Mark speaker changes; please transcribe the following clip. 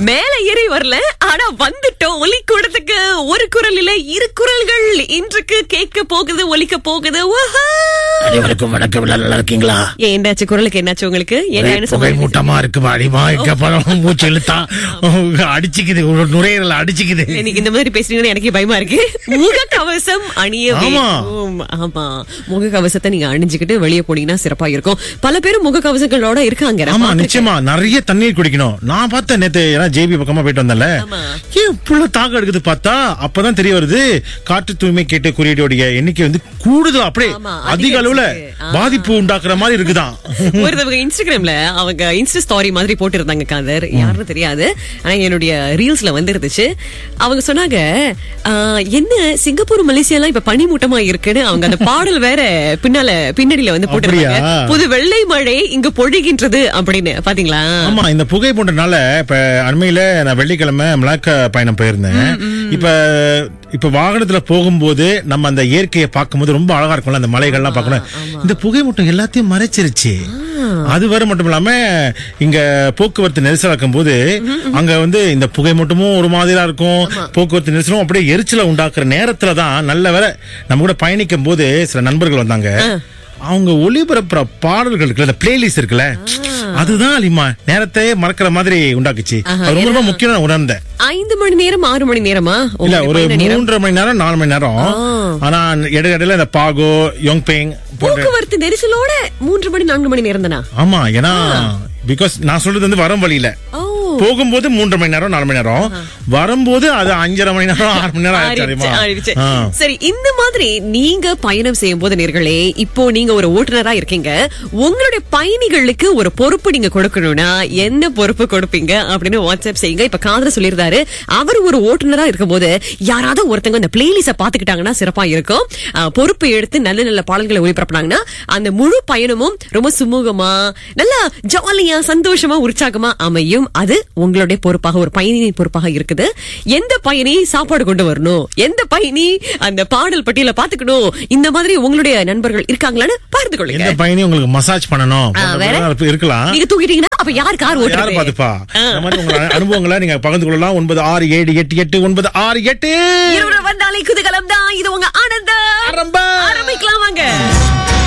Speaker 1: மேல ஏறி வரல ஆனா வந்துட்டோம் ஒலி கூடத்துக்கு ஒரு குரல் இல்ல இரு குரல்கள் இன்றைக்கு கேட்க போகுது ஒலிக்க போகுது உஹா!
Speaker 2: அனைவருக்கும் வணக்கம் நல்லா இருக்கீங்களா
Speaker 1: ஏன் என்னாச்சு குரலுக்கு என்னாச்சு உங்களுக்கு என்ன
Speaker 2: ஒரே
Speaker 1: என்ன
Speaker 2: புகை
Speaker 1: சமாளிக்க-
Speaker 2: மூட்டமா இருக்கு அடிமா இங்க பழம் மூச்சு இழுத்தா அடிச்சுக்குது ஒரு நுரையீரல் அடிச்சுக்குது
Speaker 1: இன்னைக்கு இந்த மாதிரி பேசுறீங்கன்னு எனக்கே பயமா இருக்கு முக கவசம் அணிய
Speaker 2: ஆமா.
Speaker 1: வேண்டும். ஆமா முக கவசத்தை நீங்க அணிஞ்சுக்கிட்டு வெளியே போனீங்கன்னா சிறப்பா இருக்கும் பல பேரும் முக கவசங்களோட இருக்காங்க நான்
Speaker 2: ஆமா
Speaker 1: பார்த்திருக்கேன்.
Speaker 2: நிச்சயமா நிறைய தண்ணீர் குடிக்கணும் நான் பார்த்தேன் நேத்து ஏன்னா ஜேபி பக்கமா போயிட்டு வந்தேன்ல
Speaker 1: ஆமா.
Speaker 2: ஏன் புள்ள தாகம் எடுக்குது பார்த்தா அப்பதான் தெரிய வருது காற்று தூய்மை கேட்டு குறியீடோடைய எண்ணிக்கை வந்து கூடுதல் அப்படியே
Speaker 1: ஆமா,
Speaker 2: அதிக அளவுல
Speaker 1: அதிகரிச்சிருக்கு. ஆ.
Speaker 2: பாதிப்பு உண்டாக்குற மாதிரி இருக்குதான்
Speaker 1: ஒருத்தவங்க இன்ஸ்டாகிராம்ல அவங்க இன்ஸ்டா ஸ்டாரி மாதிரி போட்டிருந்தாங்க காதர் யாருன்னு தெரியாது ஆனா என்னுடைய ரீல்ஸ்ல வந்துருந்துச்சு அவங்க சொன்னாங்க ஆஹ், என்ன சிங்கப்பூர் மலேசியா எல்லாம் இப்ப பனிமூட்டமா இருக்குன்னு அவங்க அந்த பாடல் வேற பின்னால பின்னடியில வந்து போட்டிருந்தாங்க
Speaker 2: அப்படியா?
Speaker 1: புது வெள்ளை மழை இங்க பொழிகின்றது அப்படின்னு பாத்தீங்களா
Speaker 2: ஆமா இந்த புகை போன்றனால இப்ப அண்மையில நான் வெள்ளிக்கிழமை மலாக்கா பயணம் போயிருந்தேன் இப்ப இப்ப வாகனத்துல போகும்போது நம்ம அந்த இயற்கையை பார்க்கும்போது ரொம்ப அழகா இருக்கும்ல அந்த மலைகள்லாம் பார்க்கணும் இந்த புகை மூட்டம் எல்லாத்தையும் மறைச்சிருச்சு அது வரை மட்டும் இல்லாம இங்க போக்குவரத்து நெரிசலாக்கும் போது அங்க வந்து இந்த புகை மூட்டமும் ஒரு மாதிரியா இருக்கும் போக்குவரத்து நெரிசலும் அப்படியே எரிச்சலை உண்டாக்குற நேரத்துல தான் நல்ல வேலை நம்ம கூட பயணிக்கும் போது சில நண்பர்கள் வந்தாங்க அவங்க ஒளிபரப்புற பாடல்கள் இருக்குல்ல இந்த பிளேலிஸ்ட் இருக்குல்ல அதுதான் அலிமா நேரத்தையே மறக்கிற மாதிரி உண்டாக்குச்சு அது ரொம்ப ரொம்ப முக்கியம் நான் உணர்ந்தேன்
Speaker 1: ஐந்து மணி நேரம் ஆறு மணி நேரமா
Speaker 2: இல்ல
Speaker 1: உங்களுடைய
Speaker 2: ஒரு
Speaker 1: பயண நேரம்?
Speaker 2: மூன்றரை மணி நேரம் நாலு மணி நேரம் ஆனா இடையில இடையில இந்த பாகோ யோங்பேங் போன்ற
Speaker 1: போக்குவரத்து நெரிசலோட மூன்று மணி நான்கு மணி நேரம் தானா
Speaker 2: ஆமா ஏன்னா பிகாஸ் நான் சொல்றது வந்து வரும் வழியில
Speaker 1: ஓ
Speaker 2: போகும்போது மூன்றரை மணி நேரம் நாலு மணி நேரம் வரும்போது அது அஞ்சரை மணி நேரம் ஆறு மணி நேரம் ஆயிடுச்சு
Speaker 1: ஆறிடுச்சு,
Speaker 2: தெரியுமா?
Speaker 1: ஆறிடுச்சு.
Speaker 2: ஆ.
Speaker 1: சரி இந்த மாதிரி நீங்க பயணம் செய்யும் போது நேர்களே இப்போ நீங்க ஒரு ஓட்டுநரா இருக்கீங்க உங்களுடைய பயணிகளுக்கு ஒரு பொறுப்பு நீங்க கொடுக்கணும்னா என்ன பொறுப்பு கொடுப்பீங்க அப்படின்னு வாட்ஸ்அப் செய்யுங்க இப்ப காதல சொல்லியிருந்தாரு அவர் ஒரு ஓட்டுநரா இருக்கும்போது யாராவது ஒருத்தங்க அந்த பிளேலிஸ்ட பாத்துக்கிட்டாங்கன்னா சிறப்பா இருக்கும் ஆ, பொறுப்பு எடுத்து நல்ல நல்ல பாடல்களை ஒளிபரப்புனாங்கன்னா அந்த முழு பயணமும் ரொம்ப சுமூகமா நல்லா ஜாலியா சந்தோஷமா உற்சாகமா அமையும் அது உங்களுடைய பொறுப்பாக ஒரு பயணியின் பொறுப்பாக இருக்குது எந்த பயணி சாப்பாடு கொண்டு வரணும் எந்த பயணி அந்த பாடல் பட்டியல பாத்துக்கணும் இந்த மாதிரி உங்களுடைய நண்பர்கள் இருக்காங்களான்னு பார்த்து கொள்ளுங்க
Speaker 2: எந்த பையனையும் உங்களுக்கு மசாஜ் பண்ணணும்
Speaker 1: ஆ, வேற?
Speaker 2: போன்ற இருக்கலாம்
Speaker 1: நீங்க தூக்கிட்டீங்கன்னா அப்ப யார் கார்
Speaker 2: யாரு
Speaker 1: ஓட்டுறது
Speaker 2: பாத்துப்பா இந்த மாதிரி உங்க அனுபவங்களை நீங்க பகிர்ந்து கொள்ளலாம் ஒன்பது ஆறு ஏழு எட்டு எட்டு ஒன்பது ஆறு எட்டு
Speaker 1: இருவர் வந்தாலே குதூகலம் தான் இது உங்க ஆனந்தம்
Speaker 2: ஆரம்பம்.
Speaker 1: ஆரம்பிக்கலாம் வாங்க